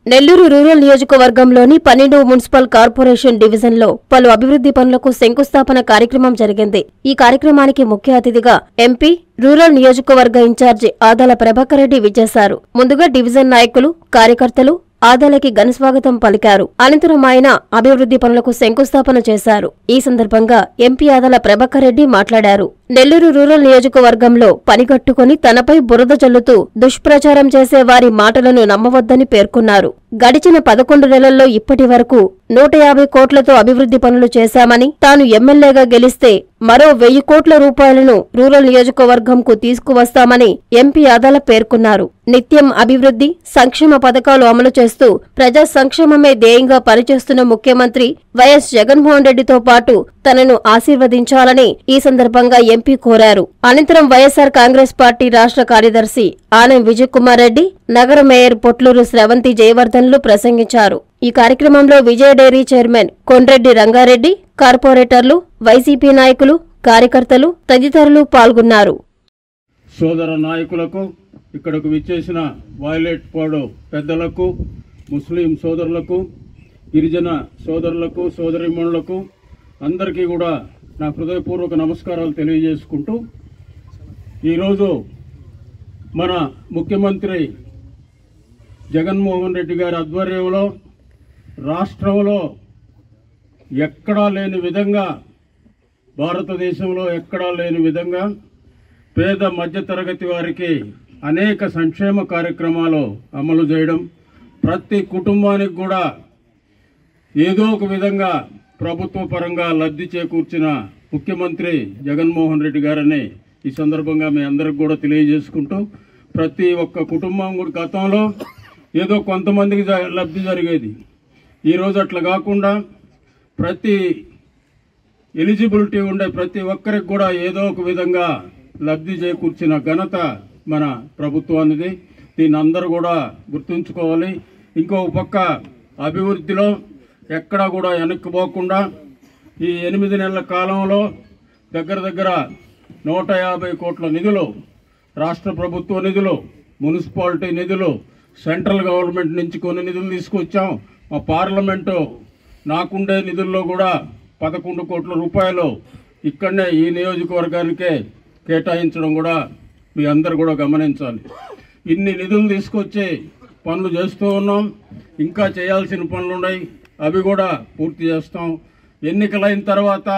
Nellore rural నియోజకవర్గంలోని పన్నెండు municipal corporation డివిజన్లో పలు అభివృద్ధి పనులకు శంకుస్థాపన కార్యక్రమం జరిగింది ఈ కార్యక్రమానికి ముఖ్య అతిథిగా ఎంపీ రూరల్ నియోజకవర్గ ఇన్ఛార్జి ఆదాల ప్రభాకర్ రెడ్డి విచ్చేశారు ముందుగా డివిజన్ నాయకులు కార్యకర్తలు ఆదాలకి ఘనస్వాగతం పలికారు అనంతరం ఆయన అభివృద్ధి పనులకు శంకుస్థాపన చేశారు ఈ సందర్భంగా ఎంపీ ఆదాల ప్రభాకర్ రెడ్డి మాట్లాడారు నెల్లూరు రూరల్ నియోజకవర్గంలో పనిగట్టుకుని తనపై బురద జల్లుతూ దుష్ప్రచారం చేసే వారి మాటలను నమ్మవద్దని పేర్కొన్నారు గడిచిన పదకొండు నెలల్లో ఇప్పటి వరకు నూట యాభై కోట్లతో అభివృద్ధి పనులు చేశామని తాను ఎమ్మెల్యేగా గెలిస్తే మరో వెయ్యి కోట్ల రూపాయలను రూరల్ నియోజకవర్గంకు తీసుకువస్తామని ఎంపీ ఆదాల పేర్కొన్నారు నిత్యం అభివృద్ధి సంక్షేమ పథకాలు అమలు చేస్తూ ప్రజా సంక్షేమమే ధ్యేయంగా పనిచేస్తున్న ముఖ్యమంత్రి వైఎస్ జగన్మోహన్ రెడ్డితో పాటు తనను ఆశీర్వదించాలని ఈ సందర్భంగా ఎంపీ కోరారు అనంతరం వైఎస్సార్ కాంగ్రెస్ పార్టీ రాష్ట్ర కార్యదర్శి ఆనం విజయ్ కుమార్ రెడ్డి నగర మేయర్ పొట్లూరు స్రవంతి జయవర్ధన్లు ప్రసంగించారు ఈ కార్యక్రమంలో విజయ డైరీ చైర్మన్ కొండ్రెడ్డి రంగారెడ్డి కార్పొరేటర్లు వైసీపీ నాయకులు కార్యకర్తలు తదితరులు పాల్గొన్నారు సోదర నాయకులకు ఇక్కడకు విచ్చేసిన వాయిలెట్ పాడు పెద్దలకు ముస్లిం సోదరులకు గిరిజన సోదరులకు సోదరిమణులకు అందరికీ కూడా నా హృదయపూర్వక నమస్కారాలు తెలియజేసుకుంటూ ఈరోజు మన ముఖ్యమంత్రి జగన్మోహన్ రెడ్డి గారి ఆధ్వర్యంలో రాష్ట్రంలో ఎక్కడా లేని విధంగా భారతదేశంలో ఎక్కడా లేని విధంగా పేద మధ్యతరగతి వారికి అనేక సంక్షేమ కార్యక్రమాలు అమలు చేయడం ప్రతి కుటుంబానికి కూడా ఏదో ఒక విధంగా ప్రభుత్వ పరంగా లబ్ధి చేకూర్చిన ముఖ్యమంత్రి జగన్మోహన్ రెడ్డి గారని ఈ సందర్భంగా మీ అందరికి కూడా తెలియజేసుకుంటూ ప్రతి ఒక్క కుటుంబం కూడా గతంలో ఏదో కొంతమందికి జ- లబ్ధి జరిగేది ఈరోజు అట్లా కాకుండా ప్రతి ఎలిజిబిలిటీ ఉండే ప్రతి ఒక్కరికి కూడా ఏదో ఒక విధంగా లబ్ధి చేకూర్చిన ఘనత మన ప్రభుత్వానిది దీన్ని అందరూ కూడా గుర్తుంచుకోవాలి ఇంకో పక్క అభివృద్ధిలో ఎక్కడా కూడా వెనక్కిపోకుండా ఈ ఎనిమిది నెలల కాలంలో దగ్గర దగ్గర నూట యాభై కోట్ల నిధులు రాష్ట్ర ప్రభుత్వ నిధులు మున్సిపాలిటీ నిధులు సెంట్రల్ గవర్నమెంట్ నుంచి కొన్ని నిధులు తీసుకొచ్చాం మా పార్లమెంటు నాకుండే నిధుల్లో కూడా పదకొండు కోట్ల రూపాయలు ఇక్కడనే ఈ నియోజకవర్గానికే కేటాయించడం కూడా మీ అందరు కూడా గమనించాలి ఇన్ని నిధులు తీసుకొచ్చి పనులు చేస్తూ ఉన్నాం ఇంకా చేయాల్సిన పనులు ఉన్నాయి అవి కూడా పూర్తి చేస్తాం ఎన్నికలైన తర్వాత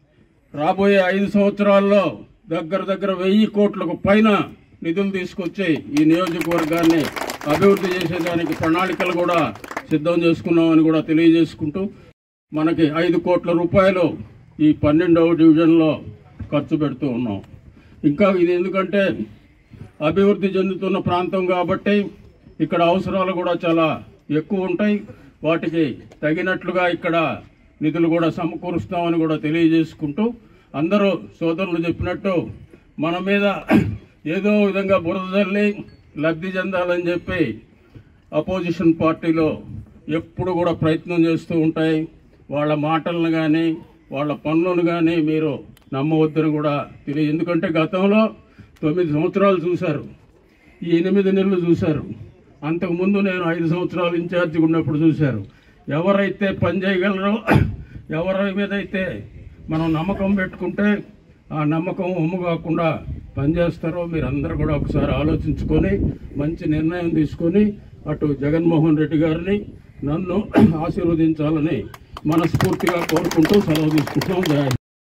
రాబోయే ఐదు సంవత్సరాల్లో దగ్గర దగ్గర వెయ్యి కోట్లకు పైన నిధులు తీసుకొచ్చి ఈ నియోజకవర్గాన్ని అభివృద్ధి చేసేదానికి ప్రణాళికలు కూడా సిద్ధం చేసుకున్నామని కూడా తెలియజేసుకుంటూ మనకి ఐదు కోట్ల రూపాయలు ఈ పన్నెండవ డివిజన్లో ఖర్చు పెడుతూ ఉన్నాం ఇంకా ఇది ఎందుకంటే అభివృద్ధి చెందుతున్న ప్రాంతం కాబట్టి ఇక్కడ అవసరాలు కూడా చాలా ఎక్కువ ఉంటాయి వాటికి తగినట్లుగా ఇక్కడ నిధులు కూడా సమకూరుస్తామని కూడా తెలియజేసుకుంటూ అందరూ సోదరులు చెప్పినట్టు మన మీద ఏదో విధంగా బురద జల్లి లబ్ధి చెందాలని చెప్పి అపోజిషన్ పార్టీలో ఎప్పుడు కూడా ప్రయత్నం చేస్తూ ఉంటాయి వాళ్ళ మాటలను కానీ వాళ్ళ పనులను కానీ మీరు నమ్మవద్దని కూడా తెలియదు ఎందుకంటే గతంలో తొమ్మిది సంవత్సరాలు చూశారు ఈ ఎనిమిది నెలలు చూశారు అంతకుముందు నేను ఐదు సంవత్సరాలు ఇన్ఛార్జిగా ఉన్నప్పుడు చూశారు ఎవరైతే పని చేయగలరో ఎవరి మీద అయితే మనం నమ్మకం పెట్టుకుంటే ఆ నమ్మకం ఒమ్ము కాకుండా పనిచేస్తారో మీరు అందరూ కూడా ఒకసారి ఆలోచించుకొని మంచి నిర్ణయం తీసుకొని అటు జగన్మోహన్ రెడ్డి గారిని నన్ను ఆశీర్వదించాలని మనస్ఫూర్తిగా కోరుకుంటూ సెలవు తీసుకుంటాం జయ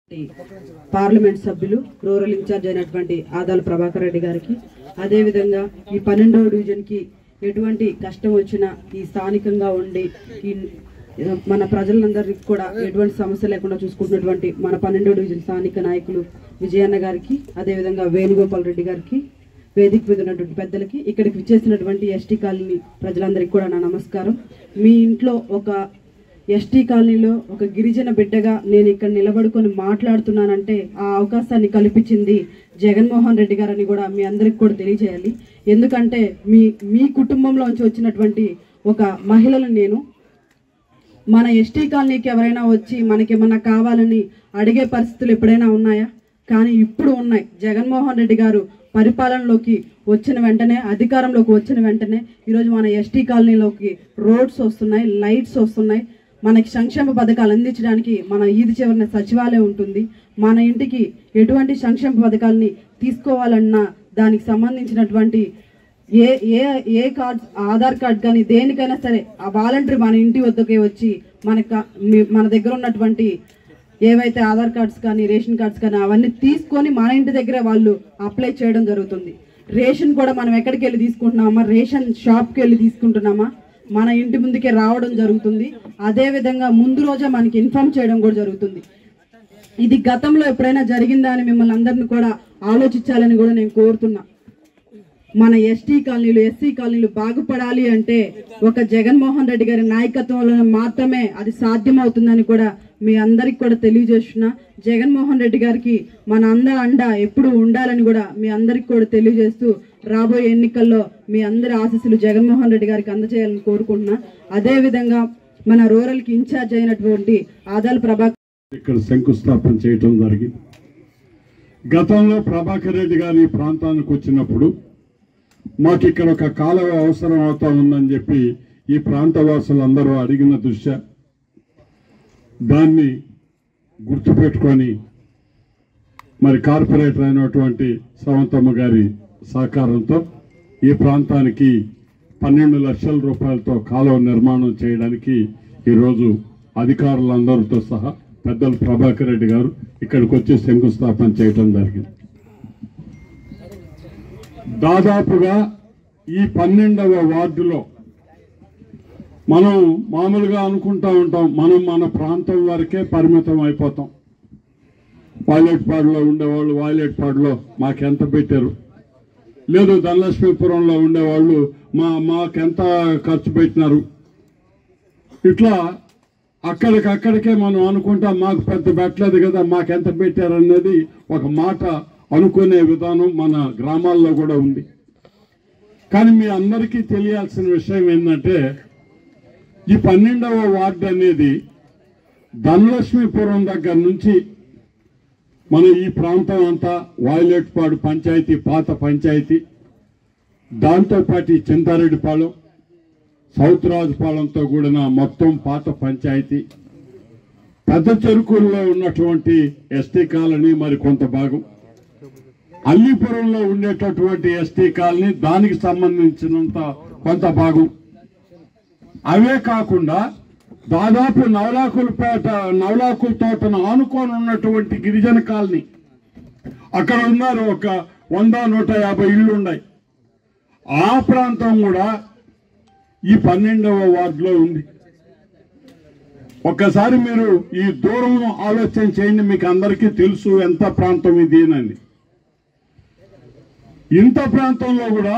పార్లమెంట్ సభ్యులు రూరల్ ఇన్ఛార్జ్ అయినటువంటి ఆదాల ప్రభాకర్ రెడ్డి గారికి అదేవిధంగా ఈ పన్నెండవ డివిజన్ కి ఎటువంటి కష్టం వచ్చినా ఈ స్థానికంగా ఉండి ఈ మన ప్రజలందరికీ కూడా ఎటువంటి సమస్య లేకుండా చూసుకుంటున్నటువంటి మన పన్నెండవ డివిజన్ స్థానిక నాయకులు విజయన్న గారికి అదేవిధంగా వేణుగోపాల్ రెడ్డి గారికి వేదిక మీద ఉన్నటువంటి పెద్దలకి ఇక్కడికి విచ్చేసినటువంటి ఎస్టీ కాలనీ ప్రజలందరికీ కూడా నా నమస్కారం మీ ఇంట్లో ఒక ఎస్టీ కాలనీలో ఒక గిరిజన బిడ్డగా నేను ఇక్కడ నిలబడుకొని మాట్లాడుతున్నానంటే ఆ అవకాశాన్ని కల్పించింది జగన్మోహన్ రెడ్డి గారని కూడా మీ అందరికి కూడా తెలియజేయాలి ఎందుకంటే మీ మీ కుటుంబంలోంచి వచ్చినటువంటి ఒక మహిళను నేను మన ఎస్టీ కాలనీకి ఎవరైనా వచ్చి మనకేమన్నా కావాలని అడిగే పరిస్థితులు ఎప్పుడైనా ఉన్నాయా కానీ ఇప్పుడు ఉన్నాయి జగన్మోహన్ రెడ్డి గారు పరిపాలనలోకి వచ్చిన వెంటనే అధికారంలోకి వచ్చిన వెంటనే ఈరోజు మన ఎస్టీ కాలనీలోకి రోడ్స్ వస్తున్నాయి లైట్స్ వస్తున్నాయి మనకి సంక్షేమ పథకాలు అందించడానికి మన ఈది చివరిన సచివాలయం ఉంటుంది మన ఇంటికి ఎటువంటి సంక్షేమ పథకాలని తీసుకోవాలన్నా దానికి సంబంధించినటువంటి ఏ ఏ ఏ కార్డ్ ఆధార్ కార్డ్ కానీ దేనికైనా సరే ఆ వాలంటరీ మన ఇంటి వద్దకే వచ్చి మన మన దగ్గర ఉన్నటువంటి ఏవైతే ఆధార్ కార్డ్స్ కానీ రేషన్ కార్డ్స్ కానీ అవన్నీ తీసుకొని మన ఇంటి దగ్గర వాళ్ళు అప్లై చేయడం జరుగుతుంది రేషన్ కూడా మనం ఎక్కడికి వెళ్ళి తీసుకుంటున్నామా రేషన్ షాప్కి వెళ్ళి తీసుకుంటున్నామా మన ఇంటి ముందుకే రావడం జరుగుతుంది అదే విధంగా ముందు రోజే మనకి ఇన్ఫార్మ్ చేయడం కూడా జరుగుతుంది ఇది గతంలో ఎప్పుడైనా జరిగిందా అని మిమ్మల్ని అందరిని కూడా ఆలోచించాలని కూడా నేను కోరుతున్నా మన ఎస్టీ కాలనీలు ఎస్సీ కాలనీలు బాగుపడాలి అంటే ఒక జగన్మోహన్ రెడ్డి గారి నాయకత్వంలో మాత్రమే అది సాధ్యమవుతుందని కూడా మీ అందరికి కూడా తెలియజేస్తున్నా జగన్మోహన్ రెడ్డి గారికి మన అందరి అండ ఎప్పుడు ఉండాలని కూడా మీ అందరికి కూడా తెలియజేస్తూ రాబోయే ఎన్నికల్లో మీ అందరి ఆశీస్సులు జగన్మోహన్ రెడ్డి గారికి అందజేయాలని కోరుకుంటున్నా అదే విధంగా మన రూరల్ కి ఇన్ఛార్జ్ అయినటువంటి ఆదాల ప్రభాకర్ ఇక్కడ శంకుస్థాపన చేయటం జరిగింది గతంలో ప్రభాకర్ రెడ్డి గారి ఈ ప్రాంతానికి వచ్చినప్పుడు మాకు ఇక్కడ ఒక కాలువ అవసరం అవుతా ఉందని చెప్పి ఈ ప్రాంత వాసులందరూ అడిగిన దృష్ట్యా దాన్ని గుర్తుపెట్టుకొని మరి కార్పొరేటర్ అయినటువంటి సవంతమ్మ గారి సహకారంతో ఈ ప్రాంతానికి పన్నెండు లక్షల రూపాయలతో కాలువ నిర్మాణం చేయడానికి ఈరోజు అధికారులందరితో సహా పెద్దలు ప్రభాకర్ రెడ్డి గారు ఇక్కడికి వచ్చి శంకుస్థాపన చేయడం జరిగింది దాదాపుగా ఈ పన్నెండవ వార్డులో మనం మామూలుగా అనుకుంటా ఉంటాం మనం మన ప్రాంతం వరకే పరిమితం అయిపోతాం వాయిలెట్పాడులో ఉండేవాళ్ళు వాయిలెట్పాడులో మాకెంత పెట్టారు లేదు ధనలక్ష్మీపురంలో ఉండేవాళ్ళు మా మాకెంత ఖర్చు పెట్టినారు ఇట్లా అక్కడికక్కడికే మనం అనుకుంటాం మాకు పెద్ద పెట్టలేదు కదా మాకెంత పెట్టారు అనేది ఒక మాట అనుకునే విధానం మన గ్రామాల్లో కూడా ఉంది కానీ మీ అందరికీ తెలియాల్సిన విషయం ఏంటంటే ఈ పన్నెండవ వార్డు అనేది ధనలక్ష్మీపురం దగ్గర నుంచి మన ఈ ప్రాంతం అంతా వాయిలెట్పాడు పంచాయతీ పాత పంచాయతీ దాంతోపాటు ఈ చింతారెడ్డిపాలెం సౌత్ రాజుపాలెంతో కూడిన మొత్తం పాత పంచాయతీ పెద్ద చెరుకుల్లో ఉన్నటువంటి ఎస్టీ కాలనీ మరి కొంత భాగం అల్లీపురంలో ఉండేటటువంటి ఎస్టీ కాలనీ దానికి సంబంధించినంత కొంత భాగం అవే కాకుండా దాదాపు నవలాకులపేట నవలాకుల తోటను ఆనుకొని ఉన్నటువంటి గిరిజన కాలనీ అక్కడ ఉన్నారు ఒక వంద నూట యాభై ఇళ్ళు ఉన్నాయి ఆ ప్రాంతం కూడా ఈ పన్నెండవ వార్డులో ఉంది ఒక్కసారి మీరు ఈ దూరం ఆలోచన చేయండి మీకు అందరికీ తెలుసు ఎంత ప్రాంతం ఇది అని ఇంత ప్రాంతంలో కూడా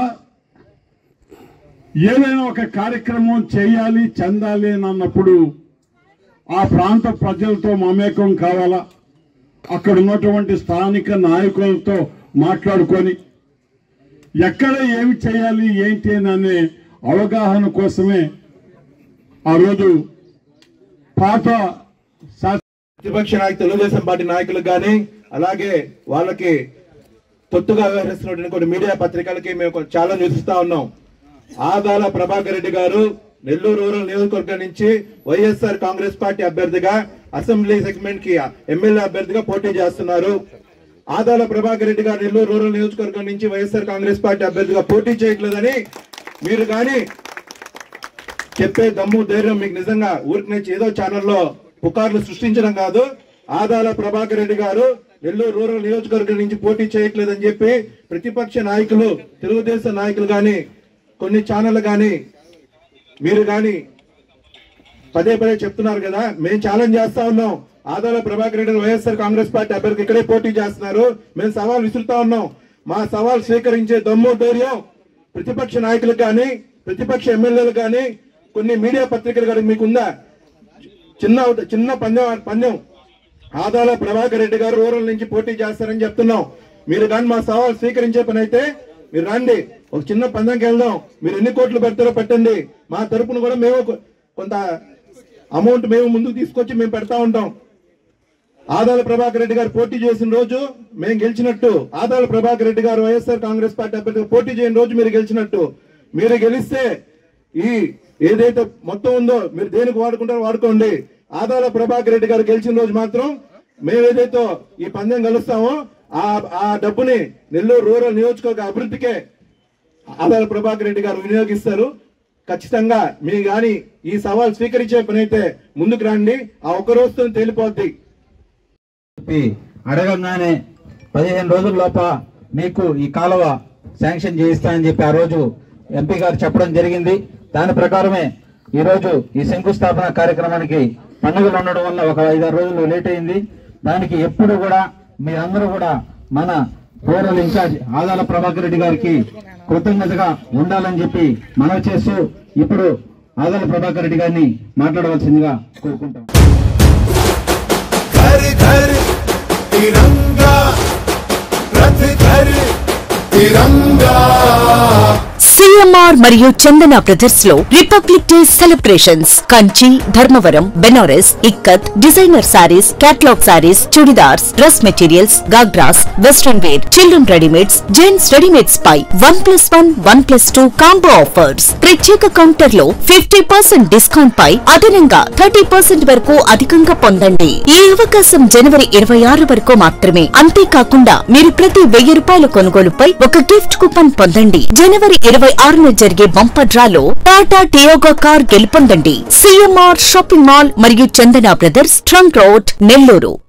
ఏదైనా ఒక కార్యక్రమం చేయాలి చెందాలి అని అన్నప్పుడు ఆ ప్రాంత ప్రజలతో మమేకం కావాలా అక్కడ ఉన్నటువంటి స్థానిక నాయకులతో మాట్లాడుకొని ఎక్కడ ఏమి చేయాలి ఏంటి అని అనే అవగాహన కోసమే ఆ రోజు పాత శా- ప్రతిపక్ష నాయకు తెలుగుదేశం పార్టీ నాయకులకు కానీ అలాగే వాళ్ళకి తొత్తుగా వ్యవహరిస్తున్నటువంటి కొన్ని మీడియా పత్రికలకి మేము కొన్ని ఛాలెంజ్ విధిస్తా ఉన్నాం ఆదాల ప్రభాకర్ రెడ్డి గారు నెల్లూరు రూరల్ నియోజకవర్గం నుంచి వైఎస్ఆర్ కాంగ్రెస్ పార్టీ అభ్యర్థిగా అసెంబ్లీ సెగ్మెంట్ కి ఎమ్మెల్యే అభ్యర్థిగా పోటీ చేస్తున్నారు ఆదాల ప్రభాకర్ రెడ్డి గారు నెల్లూరు రూరల్ నియోజకవర్గం నుంచి వైఎస్ఆర్ కాంగ్రెస్ పార్టీ అభ్యర్థిగా పోటీ చేయట్లేదని మీరు కానీ చెప్పే దమ్ము ధైర్యం మీకు నిజంగా ఊరికి నుంచి ఏదో ఛానల్లో పుకార్లు సృష్టించడం కాదు ఆదాల ప్రభాకర్ రెడ్డి గారు నెల్లూరు రూరల్ నియోజకవర్గం నుంచి పోటీ చేయట్లేదని చెప్పి ప్రతిపక్ష నాయకులు తెలుగుదేశం నాయకులు గాని కొన్ని ఛానళ్ళు గాని మీరు గాని పదే పదే చెప్తున్నారు కదా మేము ఛాలెంజ్ చేస్తా ఉన్నాం Adala Prabhakar Reddy YSR Congress party అభ్యర్థి ఇక్కడే పోటీ చేస్తున్నారు మేము సవాల్ విసురుతా ఉన్నాం మా సవాల్ స్వీకరించే దమ్ము ధైర్యం ప్రతిపక్ష నాయకులకు కానీ ప్రతిపక్ష ఎమ్మెల్యేలకు కానీ కొన్ని మీడియా పత్రికలు కానీ మీకుందా చిన్న చిన్న పందెం పందెం ఆదాల ప్రభాకర్ రెడ్డి గారు రూరల్ నుంచి పోటీ చేస్తారని చెప్తున్నాం మీరు కానీ మా సవాల్ స్వీకరించే పని అయితే మీరు రండి ఒక చిన్న పందెంకి వెళ్దాం మీరు ఎన్ని కోట్లు పెడతారో పెట్టండి మా తరపున కూడా మేము కొ- కొంత అమౌంట్ మేము ముందుకు తీసుకొచ్చి మేము పెడతా ఉంటాం ఆదాల ప్రభాకర్ రెడ్డి గారు పోటీ చేసిన రోజు మేము గెలిచినట్టు ఆదాల ప్రభాకర్ రెడ్డి గారు వైఎస్ఆర్ కాంగ్రెస్ పార్టీ అభ్యర్థిగా పోటీ చేయని రోజు మీరు గెలిచినట్టు మీరు గెలిస్తే ఈ ఏదైతే మొత్తం ఉందో మీరు దేనికి వాడుకుంటారో వాడుకోండి ఆదాల ప్రభాకర్ రెడ్డి గారు గెలిచిన రోజు మాత్రం మేము ఏదైతే ఈ పందెం గెలుస్తామో ఆ ఆ డబ్బుని నెల్లూరు రూరల్ నియోజకవర్గ అభివృద్ధికే ఆదాల ప్రభాకర్ రెడ్డి గారు వినియోగిస్తారు ఖచ్చితంగా మీ గాని ఈ సవాల్ స్వీకరించే పని అయితే ముందుకు రండి ఆ ఒక్క రోజుతో తేలిపోద్ది చెప్పి అడగంగానే పదిహేను రోజుల లోప మీకు ఈ కాలువ శాంక్షన్ చేయిస్తానని చెప్పి ఆ రోజు ఎంపీ గారు చెప్పడం జరిగింది దాని ప్రకారమే ఈ రోజు ఈ శంకుస్థాపన కార్యక్రమానికి పండుగలు ఉండడం వల్ల ఒక ఐదారు రోజులు లేట్ అయింది దానికి ఎప్పుడు కూడా మీరందరూ కూడా మన రూరల్ ఇన్ఛార్జ్ ఆదాల ప్రభాకర్ రెడ్డి గారికి కృతజ్ఞతగా ఉండాలని చెప్పి మనవి చేస్తూ ఇప్పుడు ఆదాల ప్రభాకర్ రెడ్డి గారిని మాట్లాడవలసిందిగా కోరుకుంటాం घर घर तिरंगा रथ घर तिरंगा సిఎంఆర్ మరియు చందన బ్రదర్స్ లో republic day celebrations Kanchi Dharmavaram Banaras Ikat designer sarees catalogue sarees churidars dress materials ghagras western wear children readymades gents readymades పై one plus one one plus two combo offers ప్రత్యేక కౌంటర్ లో ఫిఫ్టీ పర్సెంట్ డిస్కౌంట్ పై అదనంగా థర్టీ పర్సెంట్ వరకు అధికంగా పొందండి ఈ అవకాశం జనవరి ఇరవై ఆరు వరకు మాత్రమే అంతేకాకుండా మీరు ప్రతి వెయ్యి రూపాయల కొనుగోలుపై ఒక గిఫ్ట్ కూపన్ పొందండి జనవరి ఇరవై ఆరున జరిగే బంపర్ డ్రాలో టాటా టియోగా కార్ గెలుపొందండి సిఎంఆర్ షాపింగ్ మాల్ మరియు Chandana brothers trunk road Nellore